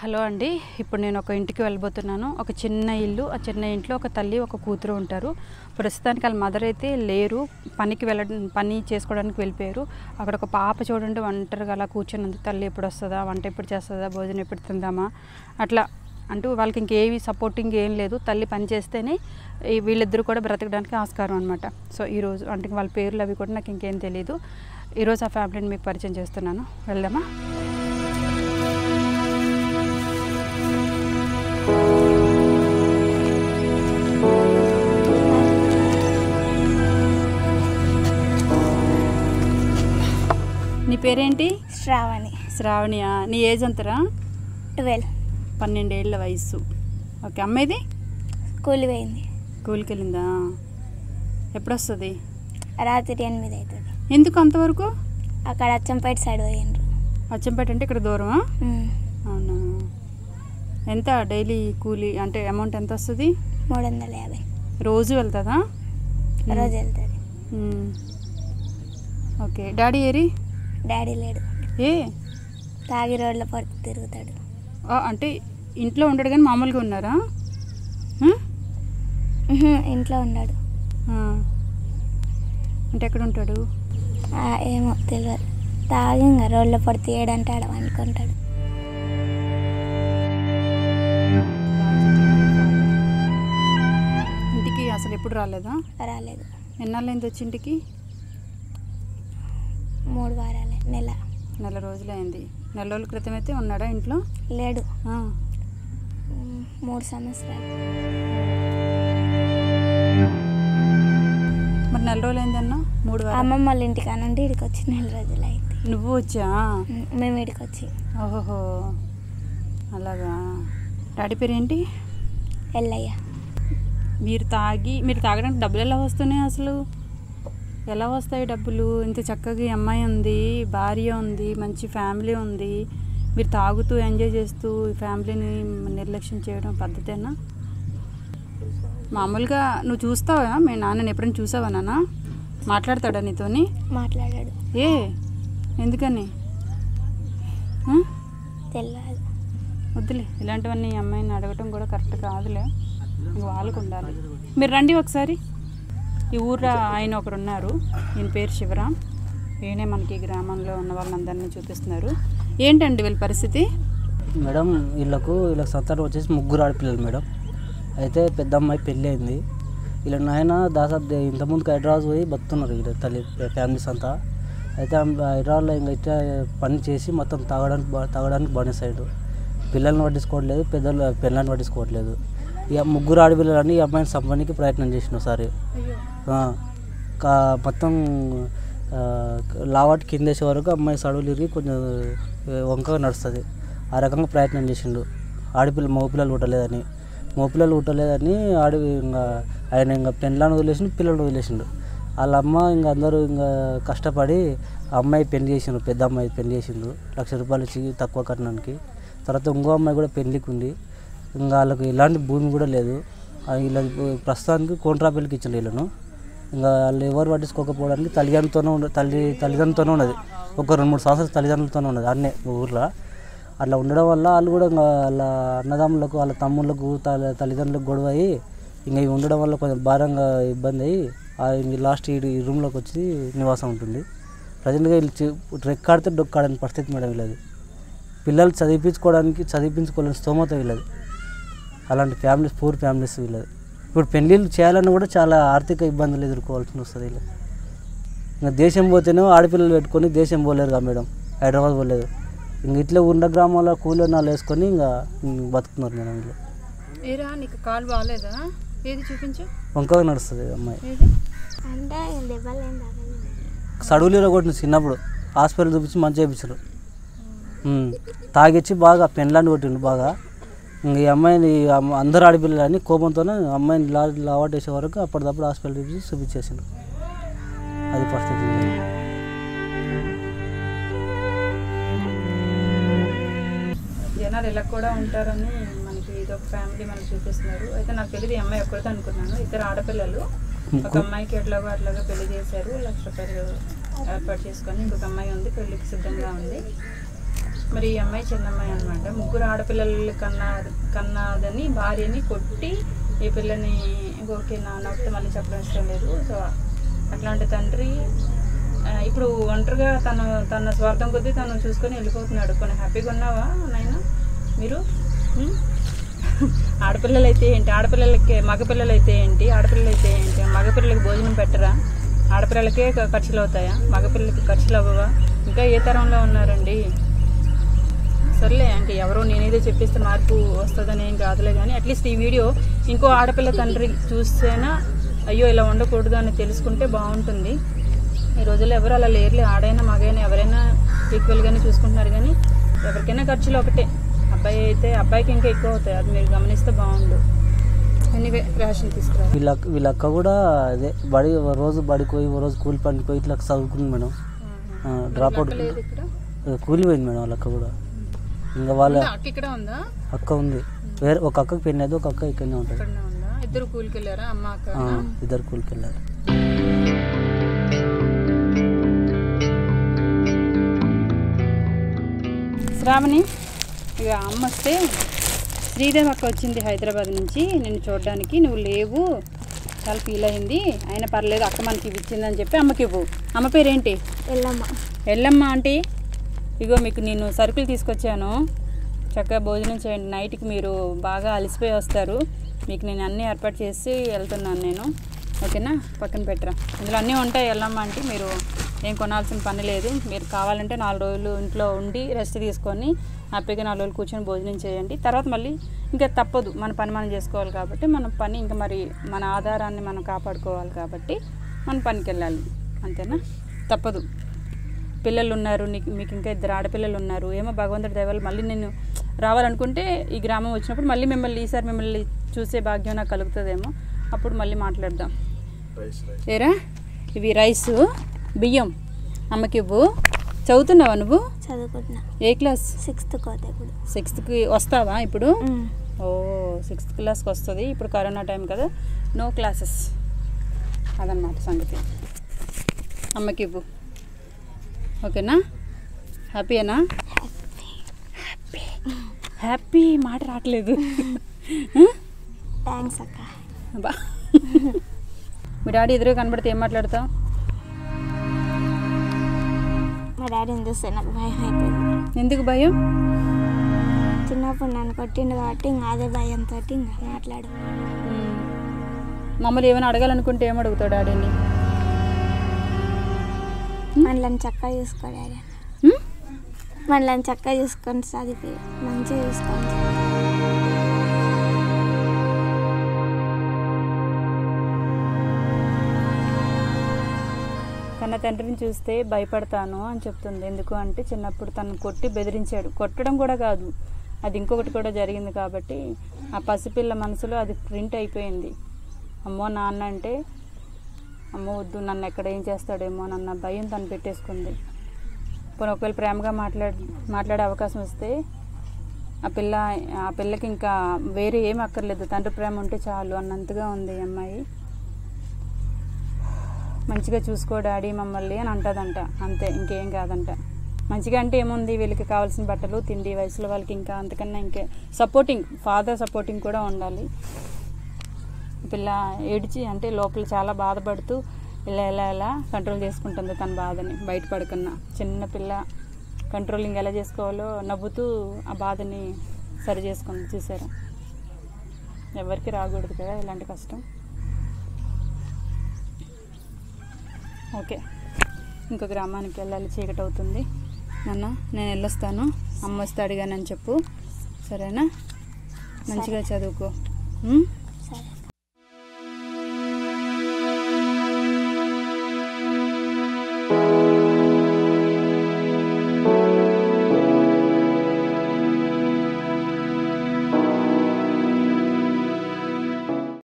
Hello అండి ఇప్పుడు నేను ఒక ఇంటికి వెళ్ళబోతున్నాను ఒక చిన్న ఇల్లు ఆ చిన్న ఇంట్లో ఒక తల్లి ఒక కూతురు ఉంటారు ప్రస్తుతానికి వాళ్ళ మదర్ అయితే లేరు పనికి వెళ్ళడం పని చేసుకోవడానికి వెళ్ళిపోయారు అక్కడ ఒక పాప చూడండి ఒంటరిగా అలా కూర్చొని ఉంది తల్లి ఎప్పుడు వస్తుందా వంట ఎప్పుడు చేస్తుందా భోజనం ఎప్పుడు తిందామా అట్లా అంటూ వాళ్ళకి ఇంకేవి సపోర్టింగ్ ఏం లేదు తల్లి పని చేస్తేనే ఈ వీళ్ళిద్దరు కూడా బ్రతకడానికి ఆస్కారం అనమాట సో ఈరోజు అంటే వాళ్ళ పేర్లు అవి కూడా నాకు ఇంకేం తెలియదు ఈరోజు ఆ ఫ్యామిలీని మీకు పరిచయం చేస్తున్నాను వెళ్దామా నీ పేరేంటి శ్రావణి శ్రావణియా నీ ఏజ్ ఎంతరా ట్వెల్వ్ పన్నెండేళ్ల వయసు ఓకే అమ్మాయిది స్కూల్ పోయింది స్కూల్కి వెళ్ళిందా ఎప్పుడు వస్తుంది రాత్రి ఎనిమిది అవుతుంది ఎందుకు అంతవరకు అక్కడ అచ్చంపేట సైడ్ పోయిండ్రు అచ్చంపేట అంటే ఇక్కడ దూరమా ఉమ్, అవునా ఎంత డైలీ కూలీ అంటే అమౌంట్ ఎంత వస్తుంది మూడు వందల యాభై రోజు వెళ్తుందా రోజు వెళ్తుంది మ్మ్. ఓకే డాడీ ఏరి డాడీ లేడు ఏ తాగి రోడ్ల పడుతూ తిరుగుతాడు ఆ, అంటే ఇంట్లో ఉండడు కానీ మామూలుగా ఉన్నారా ఆ? ఉహు, ఇంట్లో ఉన్నాడు ఆ. అంటే ఎక్కడ ఉంటాడు ఆ, ఏమో తెలియదు తాగి ఇంకా రోడ్ల పడితే ఏడంటే ఆడ అనుకుంటాడు ఇంటికి అసలు ఎప్పుడు రాలేదా రాలేదు ఎన్నాళ్ళైంది వచ్చి ఇంటికి మూడు వారాలే నెల నెల రోజులైంది నెల రోజుల క్రితం అయితే ఉన్నాడా ఇంట్లో లేడు ఆ. ఉమ్, మూడు సంవత్సరాలు మరి నెల రోజులైందన్నా మూడు వారాలు అమ్మమ్మ వాళ్ళ ఇంటికి అనండి ఇక్కడికి వచ్చి నెల రోజులు అయింది నువ్వు వచ్చా ఉమ్, మేము ఇక్కడికి వచ్చి ఓహోహో అలాగా డాడీ పేరు ఏంటి ఎల్లయ్య మీరు తాగి మీరు తాగడానికి డబ్బులు ఎలా వస్తున్నాయి అసలు ఎలా వస్తాయి డబ్బులు ఇంత చక్కగా ఈ అమ్మాయి ఉంది భార్య ఉంది మంచి ఫ్యామిలీ ఉంది మీరు తాగుతూ ఎంజాయ్ చేస్తూ ఈ ఫ్యామిలీని నిర్లక్ష్యం చేయడం పద్ధతేనా మామూలుగా నువ్వు చూస్తావా మీ నాన్నని ఎప్పుడైనా చూసావా నాన్న మాట్లాడతాడా నీతోని మాట్లాడాడు ఏ ఎందుకని ఆ? తెలియదు వద్దులే ఇలాంటివన్నీ ఈ అమ్మాయిని అడగటం కూడా కరెక్ట్ కాదులే ఇంక వాళ్ళకు ఉండాలి మీరు రండి ఒకసారి ఈ ఊర్లో ఆయన ఒకరు ఉన్నారు ఈయన పేరు శివరాం ఈయనే మనకి ఈ గ్రామంలో ఉన్న వాళ్ళందరినీ చూపిస్తున్నారు ఏంటండి వీళ్ళ పరిస్థితి మేడం వీళ్ళకు వీళ్ళకి సంతానం వచ్చేసి ముగ్గురు ఆడపిల్లలు మేడం అయితే పెద్ద అమ్మాయి పెళ్ళి అయింది వీళ్ళ నాయన దాదాపు ఇంతకుముందుకు హైదరాబాద్ పోయి బతుకుతున్నారు వీళ్ళ తల్లి ఫ్యామిలీస్ అంతా అయితే ఆమె హైదరాబాద్లో ఇంకా ఇట్లా పని చేసి మొత్తం తాగడానికి బా- తాగడానికి బానిసైడు పిల్లల్ని పట్టించుకోవట్లేదు పెద్దలు పిల్లల్ని పట్టించుకోవట్లేదు ఇక ముగ్గురు ఆడపిల్లలని ఈ అమ్మాయిని సంపానికి ప్రయత్నం చేసిన ఒకసారి ఆ, కా- మొత్తం ఆ, లావాటి కిందేసే వరకు అమ్మాయి సడువులు ఇరిగి కొంచెం ఆ, వంకగా నడుస్తుంది ఆ రకంగా ప్రయత్నం చేసిండు ఆడపిల్ల మగపిల్లలు పుట్టలేదని మగపిల్లలు పుట్టలేదని ఆడి ఇంకా ఆయన ఇంకా పెళ్ళాన్ని వదిలేసిండు పిల్లలు వదిలేసిండు వాళ్ళ అమ్మ ఇంకా అందరూ ఇంకా కష్టపడి ఆ అమ్మాయి పెళ్లి చేసిండు పెద్ద అమ్మాయి పెళ్లి చేసిండు లక్ష రూపాయలు ఇచ్చి తక్కువ కట్టడానికి తర్వాత ఇంకో అమ్మాయి కూడా పెళ్లికి ఉంది ఇంకా వాళ్ళకి ఎలాంటి భూమి కూడా లేదు ఆ వీళ్ళకి ప్రస్తుతానికి కోంట్రాపల్లికి ఇచ్చిండు వీళ్ళను ఇంకా వాళ్ళు ఎవరు పట్టించుకోకపోవడానికి తల్లిదండ్రులతోనే ఉండ తల్లి తల్లిదండ్రులతోనే ఉన్నది ఒక రెండు మూడు సంవత్సరాలు తల్లిదండ్రులతోనే ఉన్నది అన్నే ఊర్లో అట్లా ఉండడం వల్ల వాళ్ళు కూడా ఇంకా వాళ్ళ అన్నదమ్ములకు వాళ్ళ తమ్ముళ్ళకు తల్లి తల్లిదండ్రులకు గొడవ అయ్యి ఇంకా ఇవి ఉండడం వల్ల కొంచెం భారంగా ఇబ్బంది అయ్యి ఆ ఇంక లాస్ట్ ఈ ఈ రూమ్లోకి వచ్చి నివాసం ఉంటుంది ప్రజెంట్గా వీళ్ళు చి- రెక్కాడితే డొక్కాడని పరిస్థితి మేడం వీళ్ళది పిల్లలు చదివించుకోవడానికి చదివించుకోలేని స్తోమత వీళ్ళది అలాంటి ఫ్యామిలీస్ పూర్ ఫ్యామిలీస్ వీళ్ళది ఇప్పుడు పెళ్ళిళ్ళు చేయాలన్నా కూడా చాలా ఆర్థిక ఇబ్బందులు ఎదుర్కోవాల్సి వస్తుంది వీళ్ళు ఇంకా దేశం పోతేనే ఆడపిల్లలు పెట్టుకొని దేశం పోలేరు కదా మేడం హైదరాబాద్ పోలేదు ఇంక ఇట్లా ఉన్న గ్రామాల్లో కూలి నాలు వేసుకొని ఇంకా ఇంక బతుకుతున్నారు మేడం వీళ్ళు ఏరా నీకు కాలు బాగాలేదా ఏది చూపించు వంకగా నడుస్తుంది అమ్మాయి ఏది అంటే దెబ్బలు ఏం తాగలేదు సడువులు కొట్టిన చిన్నప్పుడు హాస్పిటల్ చూపించి మంచి చేయించారు తాగిచ్చి బాగా పెన్లాంటి కొట్టిండు బాగా ఇంక ఈ అమ్మాయిని ఈ అమ్మ- అందరు ఆడపిల్లలని కోపంతోనే అమ్మాయిని లా లావాటేసే వరకు అప్పటిదప్పుడు హాస్పిటల్ చూపించి చూపించేసిండు అది పరిస్థితి జనాలు ఇలా కూడా ఉంటారని మనకి ఇదొక ఫ్యామిలీ మనకి చూపిస్తున్నారు అయితే నాకు తెలియదు ఈ అమ్మాయి ఒక్కరితో అనుకున్నాను ఇద్దరు ఆడపిల్లలు ఒక అమ్మాయికి ఎట్లాగో అట్లాగా పెళ్లి చేశారు లక్ష రూపాయలు ఏర్పాటు చేసుకొని ఇంకొక అమ్మాయి ఉంది పెళ్లికి సిద్ధంగా ఉంది మరి ఈ అమ్మాయి చిన్నమ్మాయి అనమాట ముగ్గురు ఆడపిల్లలు కన్నా కన్నాదని భార్యని కొట్టి ఈ పిల్లని ఓకే నా నవ్వుతో మళ్ళీ చెప్పడం ఇష్టం లేదు సో అట్లాంటి తండ్రి ఆ, ఇప్పుడు ఒంటరిగా తను తన స్వార్థం కొద్దీ తను చూసుకొని వెళ్ళిపోతున్నాడు కొన్ని హ్యాపీగా ఉన్నావా నాయన మీరు ఉం? ఆడపిల్లలు అయితే ఏంటి ఆడపిల్లలకి మగపిల్లలు అయితే ఏంటి ఆడపిల్లలు అయితే ఏంటి మగపిల్లలకి భోజనం పెట్టరా ఆడపిల్లలకే ఖ- ఖర్చులు అవుతాయా మగపిల్లలకి ఖర్చులు అవ్వవా ఇంకా ఏ తరంలో ఉన్నారండి సర్లే అంటే ఎవరో నేనేదో చెప్పిస్తే మార్పు వస్తుందని ఏం కాదులే కానీ అట్లీస్ట్ ఈ వీడియో ఇంకో ఆడపిల్ల తండ్రి చూస్తేనా అయ్యో ఇలా ఉండకూడదు అని తెలుసుకుంటే బాగుంటుంది ఈ రోజుల్లో ఎవరు అలా లేరులే ఆడైనా మగైనా ఎవరైనా ఈక్వల్గానే చూసుకుంటున్నారు కానీ ఎవరికైనా ఖర్చులు ఒకటే అబ్బాయి అయితే అబ్బాయికి ఇంకా ఎక్కువ అవుతాయి అది మీరు గమనిస్తే బాగుండు ఎనీవే రేషన్ తీసుకురా వీళ్ళ వీళ్ళ అక్క కూడా అదే బడి ఓ రోజు బడికి పోయి ఓ రోజు కూలి పనికి పోయి ఇట్లా చదువుకుంది మేడం డ్రాప్ అవుట్ లేదు ఇక్కడ కూలి పోయింది మేడం వాళ్ళ అక్క కూడా ఇంకా వాళ్ళ ఉందా? అక్క ఇక్కడ ఉందా అక్క ఉంది వేరే ఒక అక్కకి పెళ్ళి అయితే ఒక అక్క ఇక్కడనే ఉంటుంది ఇక్కడనే ఉందా ఇద్దరు కూలికి వెళ్ళారా అమ్మ అక్క ఆ, ఇద్దరు కూలికి వెళ్ళారు శ్రావణి ఇక అమ్మ వస్తే శ్రీదేవి అక్క వచ్చింది హైదరాబాద్ నుంచి నిన్ను చూడడానికి నువ్వు లేవు చాలా ఫీల్ అయింది అయినా పర్లేదు అక్క మనకి ఇవి ఇచ్చిందని చెప్పి అమ్మకి ఇవ్వు అమ్మ పేరేంటి వెళ్ళమ్మా వెళ్ళమ్మా ఆంటీ ఇగో మీకు నేను సరుకులు తీసుకొచ్చాను చక్కగా భోజనం చేయండి నైట్కి మీరు బాగా అలసిపోయి వస్తారు మీకు నేను అన్నీ ఏర్పాటు చేసి వెళ్తున్నాను నేను ఓకేనా పక్కన పెట్టరా ఇందులో అన్నీ ఉంటాయి వెళ్ళమ్మా అంటే మీరు ఏం కొనాల్సిన పని లేదు మీరు కావాలంటే నాలుగు రోజులు ఇంట్లో ఉండి రెస్ట్ తీసుకొని హ్యాపీగా నాలుగు రోజులు కూర్చొని భోజనం చేయండి తర్వాత మళ్ళీ ఇంకా తప్పదు మన పని మనం చేసుకోవాలి కాబట్టి మన పని ఇంకా మరి మన ఆధారాన్ని మనం కాపాడుకోవాలి కాబట్టి మన పనికి వెళ్ళాలి అంతేనా తప్పదు పిల్లలు ఉన్నారు నీకు మీకు ఇంకా ఇద్దరు ఆడపిల్లలు ఉన్నారు ఏమో భగవంతుడి దయవల్ల మళ్ళీ నేను రావాలనుకుంటే ఈ గ్రామం వచ్చినప్పుడు మళ్ళీ మిమ్మల్ని ఈసారి మిమ్మల్ని చూసే భాగ్యం నాకు కలుగుతుందేమో అప్పుడు మళ్ళీ మాట్లాడదాం ఏరా ఇవి రైస్ బియ్యం అమ్మకి ఇవ్వు చదువుతున్నావా నువ్వు చదువుకుంటున్నా ఏ క్లాస్ సిక్స్త్ కోత ఇప్పుడు సిక్స్త్కి వస్తావా ఇప్పుడు ఉమ్. ఓ సిక్స్త్ క్లాస్కి వస్తుంది ఇప్పుడు కరోనా టైం కదా నో క్లాసెస్ అదనమాట సంగతి అమ్మకి ఇవ్వు ఓకేనా హ్యాపీయేనా హ్యాపీ మాట రావట్లేదు థ్యాంక్స్ అక్క బా మీ డాడీ ఎదురుగా కనబడితే ఏం మాట్లాడతావు మా డాడీని చూస్తే నాకు భయం అవుతుంది ఎందుకు భయం చిన్నప్పుడు నన్ను కొట్టిండు కాబట్టి ఇంకా అదే భయంతో ఇంకా మాట్లాడు మ్మ్. మమ్మల్ని ఏమైనా అడగాలనుకుంటే ఏం అడుగుతావు డాడీని మనల్ని చక్కగా చూసుకో డాడీ మ్మ్? మనల్ని చక్కగా చూసుకొని చదివి మంచిగా చూసుకోండి కన్న తండ్రిని చూస్తే భయపడతాను అని చెప్తుంది ఎందుకు అంటే చిన్నప్పుడు తను కొట్టి బెదిరించాడు కొట్టడం కూడా కాదు అది ఇంకొకటి కూడా జరిగింది కాబట్టి ఆ పసిపిల్ల మనసులో అది ప్రింట్ అయిపోయింది అమ్మో నాన్న అంటే అమ్మో వద్దు నన్ను ఎక్కడ ఏం చేస్తాడేమో నన్న భయం తను పెట్టేసుకుంది పోనీ ఒకవేళ ప్రేమగా మాట్లాడ మాట్లాడే అవకాశం వస్తే ఆ పిల్ల ఆ పిల్లకి ఇంకా వేరే ఏం అక్కర్లేదు తండ్రి ప్రేమ ఉంటే చాలు అన్నంతగా ఉంది ఈ అమ్మాయి మంచిగా చూసుకో డాడీ మమ్మల్ని అని అంటదంట అంతే ఇంకేం కాదంట మంచిగా అంటే ఏముంది వీళ్ళకి కావాల్సిన బట్టలు తిండి వయసులో వాళ్ళకి ఇంకా అంతకన్నా ఇంకే సపోర్టింగ్ ఫాదర్ సపోర్టింగ్ కూడా ఉండాలి పిల్ల ఏడిచి అంటే లోపల చాలా బాధపడుతూ ఇలా ఎలా ఎలా కంట్రోల్ చేసుకుంటుంది తన బాధని బయటపడకున్నా చిన్న పిల్ల కంట్రోలింగ్ ఎలా చేసుకోవాలో నవ్వుతూ ఆ బాధని సరి చేసుకుంది చూసారా ఎవరికి రాకూడదు కదా ఇలాంటి కష్టం ఓకే ఇంకో గ్రామానికి వెళ్ళాలి చీకటి అవుతుంది నాన్న నేను వెళ్ళొస్తాను అమ్మ వస్తే అడిగానని చెప్పు సరేనా మంచిగా చదువుకో ఉం?